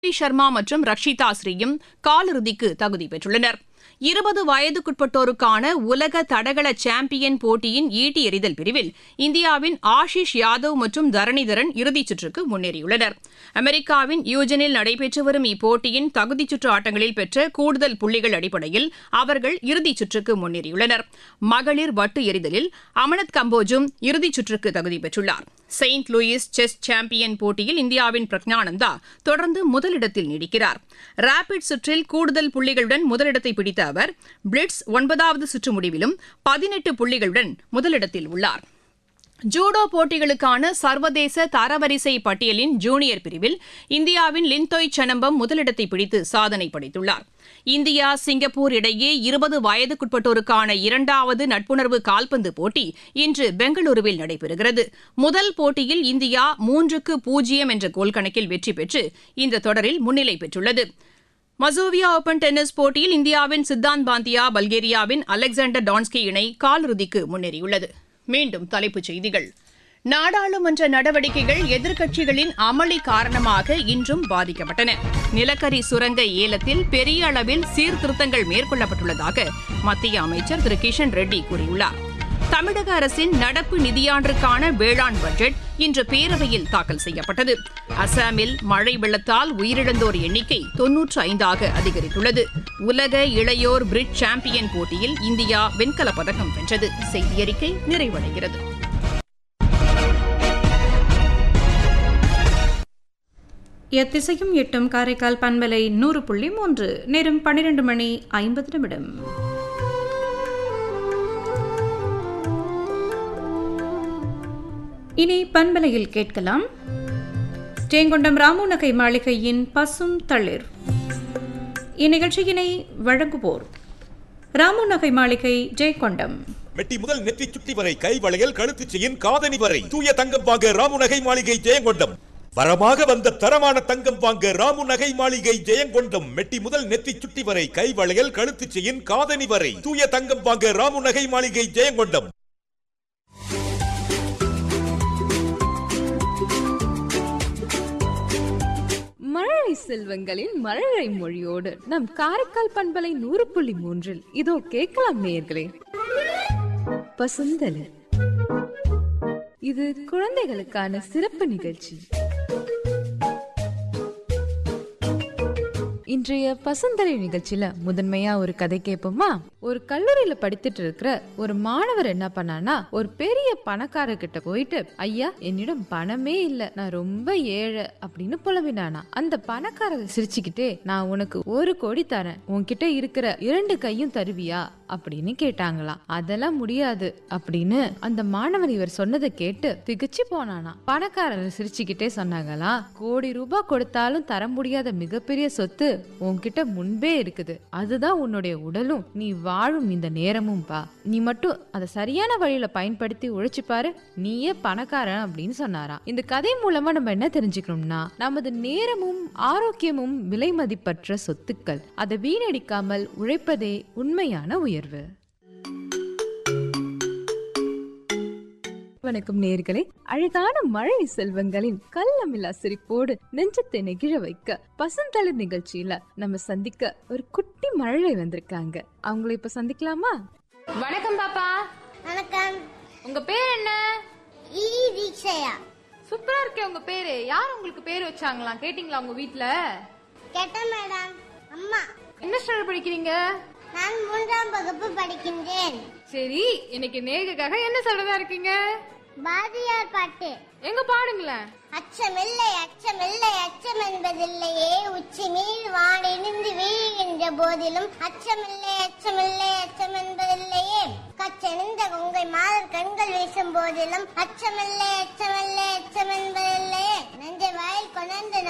சர்மா மற்றும் ரக்ஷிதா ஸ்ரீயும் காலிறுதிக்கு தகுதி பெற்றுள்ளனர் இருபது வயதுக்குட்பட்டோருக்கான உலக தடகள சாம்பியன் போட்டியின் ஈட்டி எறிதல் பிரிவில் இந்தியாவின் ஆஷிஷ் யாதவ் மற்றும் தரணிதரன் இறுதிச் சுற்றுக்கு முன்னேறியுள்ளனர் அமெரிக்காவின் யூஜனில் நடைபெற்று வரும் இப்போட்டியின் தகுதிச் சுற்று ஆட்டங்களில் பெற்ற கூடுதல் புள்ளிகள் அடிப்படையில் அவர்கள் இறுதிச் சுற்றுக்கு முன்னேறியுள்ளனர் மகளிர் வட்டு எறிதலில் அமனத் கம்போஜும் இறுதிச் சுற்றுக்கு தகுதி பெற்றுள்ளார் செயின்ட் லூயிஸ் செஸ் சாம்பியன் போட்டியில் இந்தியாவின் பிரக்ஞானந்தா தொடர்ந்து முதலிடத்தில் நீடிக்கிறார் ரேபிட் சுற்றில் கூடுதல் புள்ளிகளுடன் முதலிடத்தை பிடித்த அவர் பிளிட்ஸ் ஒன்பதாவது சுற்று முடிவிலும் பதினெட்டு புள்ளிகளுடன் முதலிடத்தில் உள்ளார் ஜூடோ போட்டிகளுக்கான சர்வதேச தரவரிசை பட்டியலின் ஜூனியர் பிரிவில் இந்தியாவின் லிந்தோய் சனம்பம் முதலிடத்தை பிடித்து சாதனை படைத்துள்ளார் இந்தியா சிங்கப்பூர் இடையே இருபது வயதுக்குட்பட்டோருக்கான இரண்டாவது நட்புணர்வு கால்பந்து போட்டி இன்று பெங்களூருவில் நடைபெறுகிறது முதல் போட்டியில் இந்தியா மூன்றுக்கு பூஜ்ஜியம் என்ற கோல் கணக்கில் வெற்றி பெற்று இந்த தொடரில் முன்னிலை பெற்றுள்ளது மசோவியா ஓபன் டென்னிஸ் போட்டியில் இந்தியாவின் சித்தாந்த் பாந்தியா பல்கேரியாவின் அலெக்சாண்டர் டான்ஸ்கி இணை காலிறுதிக்கு முன்னேறியுள்ளது மீண்டும் தலைப்புச் செய்திகள் நாடாளுமன்ற நடவடிக்கைகள் எதிர்க்கட்சிகளின் அமளி காரணமாக இன்றும் பாதிக்கப்பட்டன நிலக்கரி சுரங்க ஏலத்தில் பெரிய அளவில் சீர்திருத்தங்கள் மேற்கொள்ளப்பட்டுள்ளதாக மத்திய அமைச்சர் திரு கிஷன் ரெட்டி கூறியுள்ளார் தமிழக அரசின் நடப்பு நிதியாண்டிற்கான வேளாண் பட்ஜெட் இன்று பேரவையில் தாக்கல் செய்யப்பட்டது அசாமில் மழை வெள்ளத்தால் உயிரிழந்தோர் எண்ணிக்கை தொன்னூற்று ஐந்தாக அதிகரித்துள்ளது உலக இளையோர் பிரிட்ஜ் சாம்பியன் போட்டியில் இந்தியா வெண்கலப் பதக்கம் வென்றது செய்தியறிக்கை நிறைவடைகிறது எத்திசையும் எட்டும் காரைக்கால் பண்பலை நூறு புள்ளி மூன்று நேரம் பன்னிரண்டு மணி ஐம்பது நிமிடம் இனி பண்பலையில் கேட்கலாம் ஜெயங்கொண்டம் ராமு நகை மாளிகையின் பசும் தளிர் இந்நிகழ்ச்சியினை வழங்குவோர் ராமு நகை மாளிகை ஜெயங்கொண்டம் மெட்டி முதல் நெற்றி சுட்டி வரை கை வளையல் கழுத்து செயின் காதணி வரை தூய தங்கம் வாங்க ராமு நகை மாளிகை ஜெயங்கொண்டம் வரமாக வந்த தரமான தங்கம் வாங்க ராமு நகை மாளிகை ஜெயங்கொண்டம் மெட்டி முதல் நெற்றி சுட்டி வரை கை வளையல் கழுத்து செயின் காதணி வரை தூய தங்கம் வாங்க ராமு நகை மாளிகை ஜெயங்கொண்டம் மழலை செல்வங்களின் மழலை மொழியோடு நம் காரைக்கால் பண்பலை நூறு புள்ளி மூன்றில் இதோ கேட்கலாம் நேயர்களே பசுந்தலு இது குழந்தைகளுக்கான சிறப்பு நிகழ்ச்சி இன்றைய பசுந்தலை நிகழ்ச்சியில முதன்மையா ஒரு கதை கேட்போமா ஒரு கல்லூரியில படித்துட்டு இருக்கிற ஒரு மாணவர் என்ன பண்ணானா ஒரு பெரிய பணக்காரர் கிட்ட போயிட்டு ஐயா என்னிடம் பணமே இல்ல நான் ரொம்ப ஏழை அப்படின்னு புலம்பினானா அந்த பணக்காரர் சிரிச்சுக்கிட்டே நான் உனக்கு ஒரு கோடி தரேன் உன்கிட்ட இருக்கிற இரண்டு கையும் தருவியா அப்படின்னு கேட்டாங்களாம் அதெல்லாம் முடியாது அப்படின்னு அந்த மாணவர் இவர் சொன்னதை கேட்டு திகச்சு போனானா பணக்காரர் சிரிச்சுக்கிட்டே சொன்னாங்களா கோடி ரூபாய் கொடுத்தாலும் தர முடியாத மிகப்பெரிய சொத்து உன்கிட்ட முன்பே இருக்குது அதுதான் உன்னுடைய உடலும் நீ வாழும் இந்த நேரமும் பா நீ மட்டும் அதை சரியான வழியில பயன்படுத்தி உழைச்சு பாரு நீயே பணக்காரன் அப்படின்னு சொன்னாராம் இந்த கதை மூலமா நம்ம என்ன தெரிஞ்சுக்கணும்னா நமது நேரமும் ஆரோக்கியமும் விலை மதிப்பற்ற சொத்துக்கள் அதை வீணடிக்காமல் உழைப்பதே உண்மையான உயர்வு வணக்கம் நேர்களே அழகான மழை செல்வங்களின் கள்ளமில்லா சிரிப்போடு நெஞ்சத்தை நெகிழ வைக்க பசந்தளிர் நிகழ்ச்சியில நம்ம சந்திக்க ஒரு குட்டி மழலை வந்திருக்காங்க அவங்கள இப்ப சந்திக்கலாமா வணக்கம் பாப்பா வணக்கம் உங்க பேர் என்ன ஈ தீக்ஷயா சூப்பரா இருக்கே உங்க பேரு யார் உங்களுக்கு பேர் வச்சாங்களாம் கேட்டீங்களா உங்க வீட்ல கேட்டேன் மேடம் அம்மா என்ன ஸ்டாண்டர்ட் படிக்கிறீங்க நான் மூன்றாம் வகுப்பு படிக்கின்றேன் சரி இன்னைக்கு நேர்களுக்காக என்ன சொல்றதா இருக்கீங்க பாரதியார் பாட்டு எங்க பாடுங்களேன் அச்சமில்லை அச்சமில்லை அச்சம் என்பதில்லையே உச்சி மீது வானிருந்து வீழ்கின்ற போதிலும் அச்சமில்லை அச்சமில்லை அச்சம் என்பதில்லையே கச்செனிந்த உங்கள் மாதர் கண்கள் வீசும் போதிலும் அச்சமில்லை அச்சமில்லை அச்சம் என்பதில்லையே நெஞ்சை வாயில் கொணர்ந்து